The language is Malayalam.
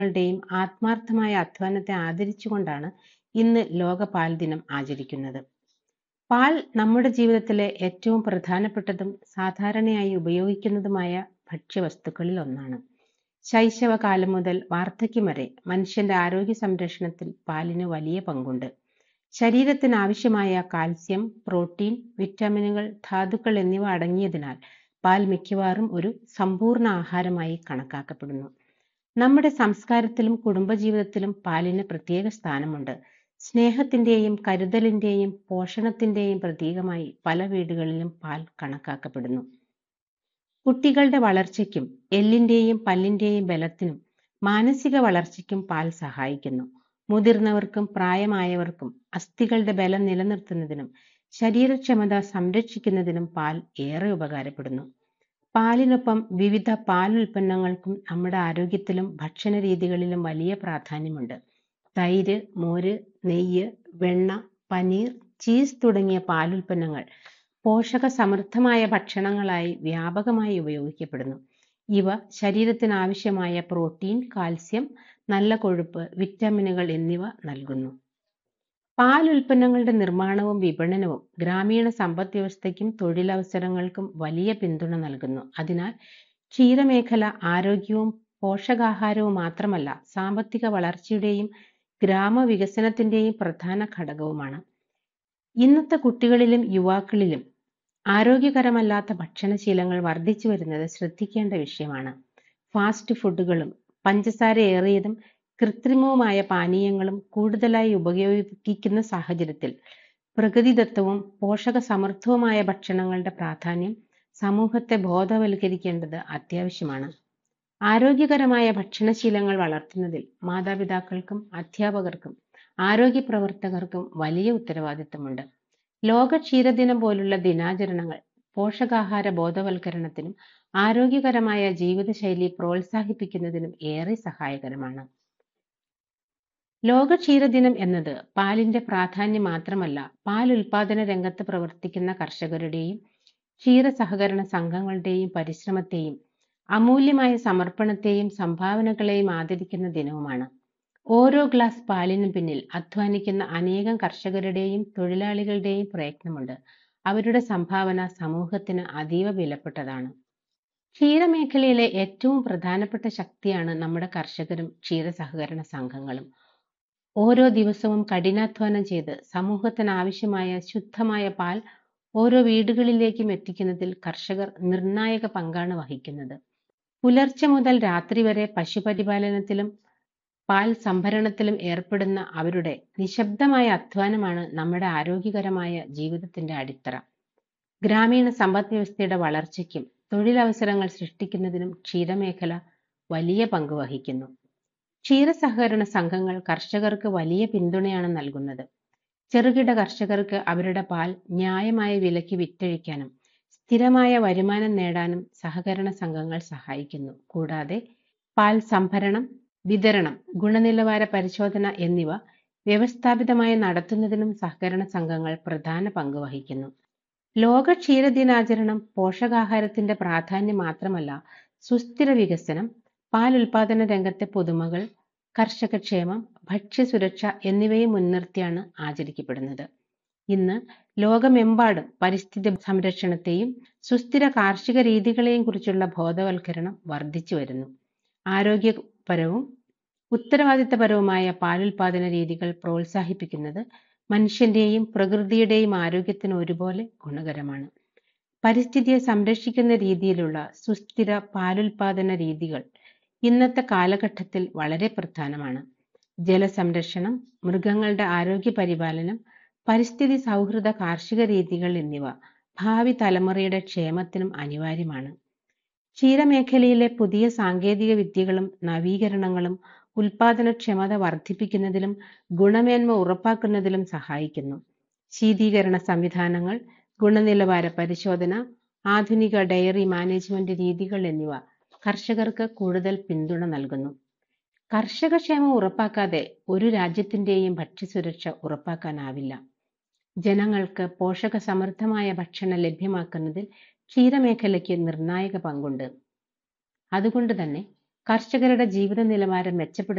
ങ്ങളുടെയും ആത്മാർത്ഥമായ അധ്വാനത്തെ ആദരിച്ചുകൊണ്ടാണ് ഇന്ന് ലോക പാൽ ദിനം ആചരിക്കുന്നത് പാൽ നമ്മുടെ ജീവിതത്തിലെ ഏറ്റവും പ്രധാനപ്പെട്ടതും സാധാരണയായി ഉപയോഗിക്കുന്നതുമായ ഭക്ഷ്യവസ്തുക്കളിൽ ഒന്നാണ് ശൈശവകാലം മുതൽ വാർദ്ധക്യം വരെ മനുഷ്യന്റെ ആരോഗ്യ സംരക്ഷണത്തിൽ പാലിന് വലിയ പങ്കുണ്ട് ശരീരത്തിന് ആവശ്യമായ കാൽസ്യം പ്രോട്ടീൻ വിറ്റാമിനുകൾ ധാതുക്കൾ എന്നിവ അടങ്ങിയതിനാൽ പാൽ മിക്കവാറും ഒരു സമ്പൂർണ്ണ ആഹാരമായി കണക്കാക്കപ്പെടുന്നു നമ്മുടെ സംസ്കാരത്തിലും കുടുംബജീവിതത്തിലും പാലിന് പ്രത്യേക സ്ഥാനമുണ്ട് സ്നേഹത്തിന്റെയും കരുതലിന്റെയും പോഷണത്തിന്റെയും പ്രതീകമായി പല വീടുകളിലും പാൽ കണക്കാക്കപ്പെടുന്നു കുട്ടികളുടെ വളർച്ചയ്ക്കും എല്ലിന്റെയും പല്ലിന്റെയും ബലത്തിനും മാനസിക വളർച്ചയ്ക്കും പാൽ സഹായിക്കുന്നു മുതിർന്നവർക്കും പ്രായമായവർക്കും അസ്ഥികളുടെ ബലം നിലനിർത്തുന്നതിനും ശരീരക്ഷമത സംരക്ഷിക്കുന്നതിനും പാൽ ഏറെ ഉപകാരപ്പെടുന്നു പാലിനൊപ്പം വിവിധ പാൽ ഉൽപ്പന്നങ്ങൾക്കും നമ്മുടെ ആരോഗ്യത്തിലും ഭക്ഷണ രീതികളിലും വലിയ പ്രാധാന്യമുണ്ട് തൈര് മോര് നെയ്യ് വെണ്ണ പനീർ ചീസ് തുടങ്ങിയ പാലുൽപ്പന്നങ്ങൾ പോഷക സമൃദ്ധമായ ഭക്ഷണങ്ങളായി വ്യാപകമായി ഉപയോഗിക്കപ്പെടുന്നു ഇവ ശരീരത്തിന് ആവശ്യമായ പ്രോട്ടീൻ കാൽസ്യം നല്ല കൊഴുപ്പ് വിറ്റാമിനുകൾ എന്നിവ നൽകുന്നു പാൽ ഉൽപ്പന്നങ്ങളുടെ നിർമ്മാണവും വിപണനവും ഗ്രാമീണ സമ്പദ് വ്യവസ്ഥയ്ക്കും തൊഴിലവസരങ്ങൾക്കും വലിയ പിന്തുണ നൽകുന്നു അതിനാൽ ക്ഷീരമേഖല ആരോഗ്യവും പോഷകാഹാരവും മാത്രമല്ല സാമ്പത്തിക വളർച്ചയുടെയും ഗ്രാമവികസനത്തിന്റെയും പ്രധാന ഘടകവുമാണ് ഇന്നത്തെ കുട്ടികളിലും യുവാക്കളിലും ആരോഗ്യകരമല്ലാത്ത ഭക്ഷണശീലങ്ങൾ വർദ്ധിച്ചു വരുന്നത് ശ്രദ്ധിക്കേണ്ട വിഷയമാണ് ഫാസ്റ്റ് ഫുഡുകളും പഞ്ചസാര ഏറിയതും കൃത്രിമവുമായ പാനീയങ്ങളും കൂടുതലായി ഉപയോഗിക്കുന്ന സാഹചര്യത്തിൽ പ്രകൃതിദത്തവും പോഷക സമൃദ്ധവുമായ ഭക്ഷണങ്ങളുടെ പ്രാധാന്യം സമൂഹത്തെ ബോധവൽക്കരിക്കേണ്ടത് അത്യാവശ്യമാണ് ആരോഗ്യകരമായ ഭക്ഷണശീലങ്ങൾ വളർത്തുന്നതിൽ മാതാപിതാക്കൾക്കും അധ്യാപകർക്കും ആരോഗ്യ പ്രവർത്തകർക്കും വലിയ ഉത്തരവാദിത്തമുണ്ട് ലോക ക്ഷീരദിനം പോലുള്ള ദിനാചരണങ്ങൾ പോഷകാഹാര ബോധവൽക്കരണത്തിനും ആരോഗ്യകരമായ ജീവിതശൈലി പ്രോത്സാഹിപ്പിക്കുന്നതിനും ഏറെ സഹായകരമാണ് ലോക ക്ഷീരദിനം എന്നത് പാലിന്റെ പ്രാധാന്യം മാത്രമല്ല പാൽ ഉൽപാദന രംഗത്ത് പ്രവർത്തിക്കുന്ന കർഷകരുടെയും ക്ഷീര സഹകരണ സംഘങ്ങളുടെയും പരിശ്രമത്തെയും അമൂല്യമായ സമർപ്പണത്തെയും സംഭാവനകളെയും ആദരിക്കുന്ന ദിനവുമാണ് ഓരോ ഗ്ലാസ് പാലിനും പിന്നിൽ അധ്വാനിക്കുന്ന അനേകം കർഷകരുടെയും തൊഴിലാളികളുടെയും പ്രയത്നമുണ്ട് അവരുടെ സംഭാവന സമൂഹത്തിന് അതീവ വിലപ്പെട്ടതാണ് ക്ഷീരമേഖലയിലെ ഏറ്റവും പ്രധാനപ്പെട്ട ശക്തിയാണ് നമ്മുടെ കർഷകരും ക്ഷീര സഹകരണ സംഘങ്ങളും ഓരോ ദിവസവും കഠിനാധ്വാനം ചെയ്ത് സമൂഹത്തിന് ആവശ്യമായ ശുദ്ധമായ പാൽ ഓരോ വീടുകളിലേക്കും എത്തിക്കുന്നതിൽ കർഷകർ നിർണായക പങ്കാണ് വഹിക്കുന്നത് പുലർച്ചെ മുതൽ രാത്രി വരെ പശുപരിപാലനത്തിലും പാൽ സംഭരണത്തിലും ഏർപ്പെടുന്ന അവരുടെ നിശബ്ദമായ അധ്വാനമാണ് നമ്മുടെ ആരോഗ്യകരമായ ജീവിതത്തിന്റെ അടിത്തറ ഗ്രാമീണ സമ്പദ് വ്യവസ്ഥയുടെ വളർച്ചയ്ക്കും തൊഴിലവസരങ്ങൾ സൃഷ്ടിക്കുന്നതിനും ക്ഷീരമേഖല വലിയ പങ്ക് വഹിക്കുന്നു ക്ഷീര സഹകരണ സംഘങ്ങൾ കർഷകർക്ക് വലിയ പിന്തുണയാണ് നൽകുന്നത് ചെറുകിട കർഷകർക്ക് അവരുടെ പാൽ ന്യായമായ വിലയ്ക്ക് വിറ്റഴിക്കാനും സ്ഥിരമായ വരുമാനം നേടാനും സഹകരണ സംഘങ്ങൾ സഹായിക്കുന്നു കൂടാതെ പാൽ സംഭരണം വിതരണം ഗുണനിലവാര പരിശോധന എന്നിവ വ്യവസ്ഥാപിതമായി നടത്തുന്നതിനും സഹകരണ സംഘങ്ങൾ പ്രധാന പങ്ക് വഹിക്കുന്നു ലോക ക്ഷീരദിനാചരണം പോഷകാഹാരത്തിന്റെ പ്രാധാന്യം മാത്രമല്ല സുസ്ഥിര വികസനം പാൽ ഉൽപാദന രംഗത്തെ പുതുമകൾ കർഷകക്ഷേമം ഭക്ഷ്യസുരക്ഷ എന്നിവയെ മുൻനിർത്തിയാണ് ആചരിക്കപ്പെടുന്നത് ഇന്ന് ലോകമെമ്പാടും പരിസ്ഥിതി സംരക്ഷണത്തെയും സുസ്ഥിര കാർഷിക രീതികളെയും കുറിച്ചുള്ള ബോധവൽക്കരണം വർദ്ധിച്ചു വരുന്നു ആരോഗ്യപരവും ഉത്തരവാദിത്തപരവുമായ പാലുൽപാദന രീതികൾ പ്രോത്സാഹിപ്പിക്കുന്നത് മനുഷ്യന്റെയും പ്രകൃതിയുടെയും ആരോഗ്യത്തിന് ഒരുപോലെ ഗുണകരമാണ് പരിസ്ഥിതിയെ സംരക്ഷിക്കുന്ന രീതിയിലുള്ള സുസ്ഥിര പാലുൽപാദന രീതികൾ ഇന്നത്തെ കാലഘട്ടത്തിൽ വളരെ പ്രധാനമാണ് ജലസംരക്ഷണം മൃഗങ്ങളുടെ ആരോഗ്യ പരിപാലനം പരിസ്ഥിതി സൗഹൃദ കാർഷിക രീതികൾ എന്നിവ ഭാവി തലമുറയുടെ ക്ഷേമത്തിനും അനിവാര്യമാണ് ക്ഷീരമേഖലയിലെ പുതിയ സാങ്കേതിക വിദ്യകളും നവീകരണങ്ങളും ഉൽപാദനക്ഷമത വർദ്ധിപ്പിക്കുന്നതിലും ഗുണമേന്മ ഉറപ്പാക്കുന്നതിലും സഹായിക്കുന്നു ശീതീകരണ സംവിധാനങ്ങൾ ഗുണനിലവാര പരിശോധന ആധുനിക ഡയറി മാനേജ്മെന്റ് രീതികൾ എന്നിവ കർഷകർക്ക് കൂടുതൽ പിന്തുണ നൽകുന്നു കർഷകക്ഷേമം ഉറപ്പാക്കാതെ ഒരു രാജ്യത്തിന്റെയും ഭക്ഷ്യസുരക്ഷ ഉറപ്പാക്കാനാവില്ല ജനങ്ങൾക്ക് പോഷക സമൃദ്ധമായ ഭക്ഷണം ലഭ്യമാക്കുന്നതിൽ ക്ഷീരമേഖലയ്ക്ക് നിർണായക പങ്കുണ്ട് അതുകൊണ്ട് തന്നെ കർഷകരുടെ ജീവിത നിലവാരം മെച്ചപ്പെടുത്താൻ